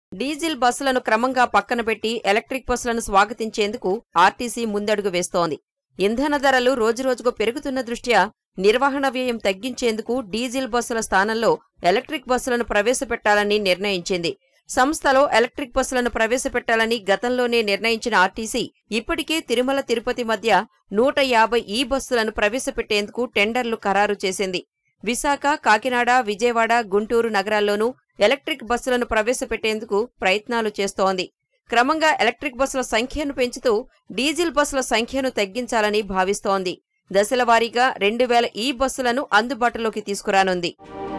Diesel బస్సులను క్రమంగా పక్కన పెట్టి ఎలక్ట్రిక్ బస్సులను స్వాగతించేందుకు ఆర్టీసీ ముందడుగు వేస్తోంది ఇంధన ధరలు రోజురోజుకు పెరుగుతున్న దృష్ట్యా నిర్వహణ వ్యయం తగ్గించేందుకు డీజిల్ బస్సుల స్థానంలో ఎలక్ట్రిక్ బస్సులను ప్రవేశపెట్టాలని నిర్ణయించింది సంస్థలో ఎలక్ట్రిక్ బస్సులను ప్రవేశపెట్టాలని గతంలోనే నిర్ణయించిన ఆర్టీసీ ఇప్పటికే తిరుమల తిరుపతి మధ్య నూట యాభై ఈ బస్సులను ప్రవేశపెట్టేందుకు టెండర్లు ఖరారు చేసింది విశాఖ కాకినాడ విజయవాడ గుంటూరు నగరాల్లోనూ ఎలక్ట్రిక్ బస్సులను ప్రవేశపెట్టేందుకు ప్రయత్నాలు చేస్తోంది క్రమంగా ఎలక్ట్రిక్ బస్సుల సంఖ్యను పెంచుతూ డీజిల్ బస్సుల సంఖ్యను తగ్గించాలని భావిస్తోంది దశలవారీగా రెండు వేల ఈ బస్సులను అందుబాటులోకి తీసుకురానుంది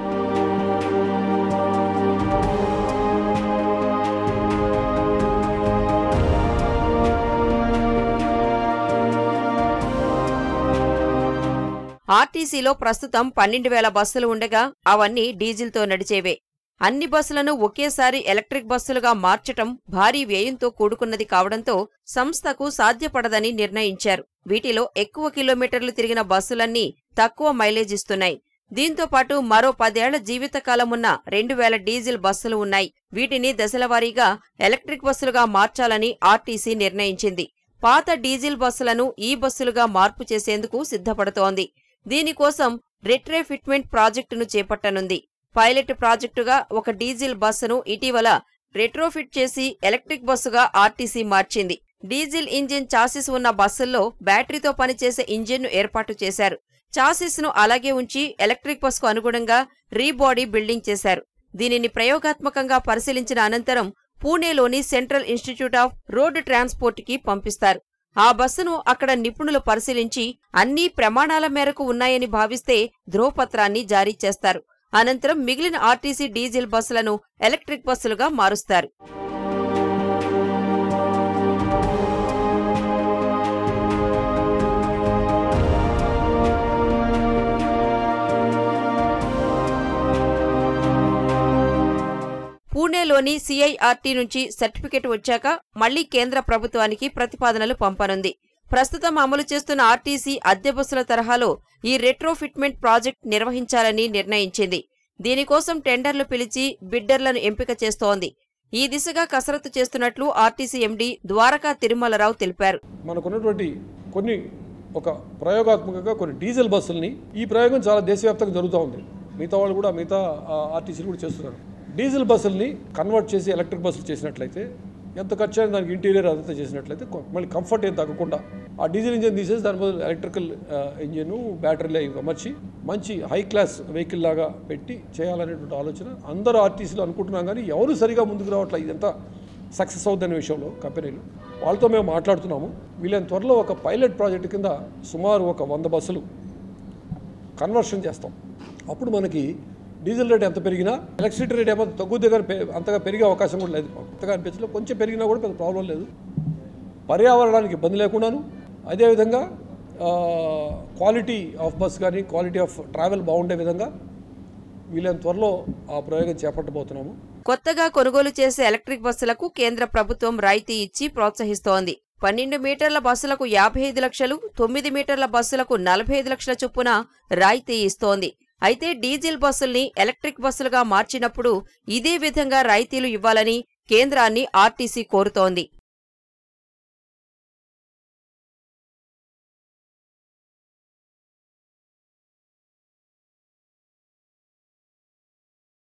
ఆర్టీసీలో ప్రస్తుతం పన్నెండు వేల బస్సులు ఉండగా అవన్నీ డీజిల్తో నడిచేవే అన్ని బస్సులను ఒకేసారి ఎలక్ట్రిక్ బస్సులుగా మార్చటం భారీ వ్యయంతో కూడుకున్నది కావడంతో సంస్థకు సాధ్యపడదని నిర్ణయించారు వీటిలో ఎక్కువ కిలోమీటర్లు తిరిగిన బస్సులన్నీ తక్కువ మైలేజ్ ఇస్తున్నాయి దీంతో పాటు మరో పదేళ్ల జీవితకాలమున్న రెండు వేల డీజిల్ బస్సులు ఉన్నాయి వీటిని దశలవారీగా ఎలక్ట్రిక్ బస్సులుగా మార్చాలని ఆర్టీసీ నిర్ణయించింది పాత డీజిల్ బస్సులను ఈ బస్సులుగా మార్పు చేసేందుకు సిద్ధపడుతోంది దీనికోసం రెట్రే ఫిట్మెంట్ ప్రాజెక్టును చేపట్టనుంది పైలట్ ప్రాజెక్టుగా ఒక డీజిల్ బస్సును ఇటీవల రెట్రోఫిట్ చేసి ఎలక్ట్రిక్ బస్సుగా ఆర్టీసీ మార్చింది డీజిల్ ఇంజిన్ చాసిస్ ఉన్న బస్సుల్లో బ్యాటరీతో పనిచేసే ఇంజిన్ను ఏర్పాటు చేశారు చాసిస్ను అలాగే ఉంచి ఎలక్ట్రిక్ బస్కు అనుగుణంగా రీబాడీ బిల్డింగ్ చేశారు దీనిని ప్రయోగాత్మకంగా పరిశీలించిన అనంతరం పూణేలోని సెంట్రల్ ఇన్స్టిట్యూట్ ఆఫ్ రోడ్ ట్రాన్స్పోర్ట్కి పంపిస్తారు ఆ బస్సును అక్కడ నిపుణులు పరిశీలించి అన్నీ ప్రమాణాల మేరకు ఉన్నాయని భావిస్తే ధ్రువపత్రాన్ని జారీ చేస్తారు అనంతరం మిగిలిన ఆర్టీసీ డీజిల్ బస్సులను ఎలక్ట్రిక్ బస్సులుగా మారుస్తారు పూణేలోని సిఐఆర్టీ నుంచి సర్టిఫికెట్ వచ్చాక మళ్లీ కేంద్ర ప్రభుత్వానికి ప్రతిపాదనలు పంపనుంది ప్రస్తుతం అమలు చేస్తున్న ఆర్టీసీ అద్దె బస్సుల తరహాలో ఈ రెట్రోఫిట్మెంట్ ప్రాజెక్ట్ నిర్వహించాలని నిర్ణయించింది దీనికోసం టెండర్లు పిలిచి బిడ్డర్లను ఎంపిక చేస్తోంది ఈ దిశగా కసరత్తు చేస్తున్నట్లు ఆర్టీసీ ఎండీ ద్వారకా తిరుమలరావు తెలిపారు మనకున్నటువంటి కొన్ని ఒక ప్రయోగాత్మకంగా కొన్ని డీజిల్ బస్సుల్ని ఈ ప్రయోగం చాలా దేశవ్యాప్తంగా జరుగుతూ ఉంది మిగతా వాళ్ళు కూడా మిగతా ఆర్టీసీలు కూడా చేస్తున్నారు డీజిల్ బస్సుల్ని కన్వర్ట్ చేసి ఎలక్ట్రిక్ బస్సులు చేసినట్లయితే ఎంత ఖర్చు అయినా దానికి ఇంటీరియర్ అదంతా చేసినట్లయితే కొ- మళ్ళీ కంఫర్ట్ ఏం తగ్గకుండా ఆ డీజిల్ ఇంజిన్ తీసేసి దాని బదులు ఎలక్ట్రికల్ ఇంజిన్ బ్యాటరీలు అవి అమర్చి మంచి హై క్లాస్ వెహికల్ లాగా పెట్టి చేయాలనేటువంటి ఆలోచన అందరూ ఆర్టీసీలు అనుకుంటున్నాం కానీ ఎవరు సరిగా ముందుకు రావట్లేదు ఇదంతా సక్సెస్ అవుద్దనే విషయంలో కంపెనీలు వాళ్ళతో మేము మాట్లాడుతున్నాము వీళ్ళని త్వరలో ఒక పైలట్ ప్రాజెక్ట్ కింద సుమారు ఒక వంద బస్సులు కన్వర్షన్ చేస్తాం అప్పుడు మనకి డీజిల్ రేట్ ఎంత పెరిగినా ఎలక్ట్రిసిటీ రేట్ ఏమో తగ్గుద్ది కానీ పె- అంతగా పెరిగే అవకాశం కూడా లేదు మాకు. అంతగా అనిపించలేదు కొంచెం పెరిగినా కూడా పెద్ద ప్రాబ్లం లేదు పర్యావరణానికి ఇబ్బంది లేకుండాను అదేవిధంగా క్వాలిటీ ఆఫ్ బస్ కానీ క్వాలిటీ ఆఫ్ ట్రావెల్ బాగుండే విధంగా వీళ్ళని త్వరలో ఆ ప్రయోగం చేపట్టబోతున్నాము కొత్తగా కొనుగోలు చేసే ఎలక్ట్రిక్ బస్సులకు కేంద్ర ప్రభుత్వం రాయితీ ఇచ్చి ప్రోత్సహిస్తోంది పన్నెండు మీటర్ల బస్సులకు యాభై ఐదు లక్షలు తొమ్మిది మీటర్ల బస్సులకు నలభై ఐదు లక్షల చొప్పున రాయితీ ఇస్తోంది అయితే డీజిల్ బస్సుల్ని ఎలక్ట్రిక్ బస్సులుగా మార్చినప్పుడు ఇదే విధంగా రాయితీలు ఇవ్వాలని కేంద్రాన్ని ఆర్టీసీ కోరుతోంది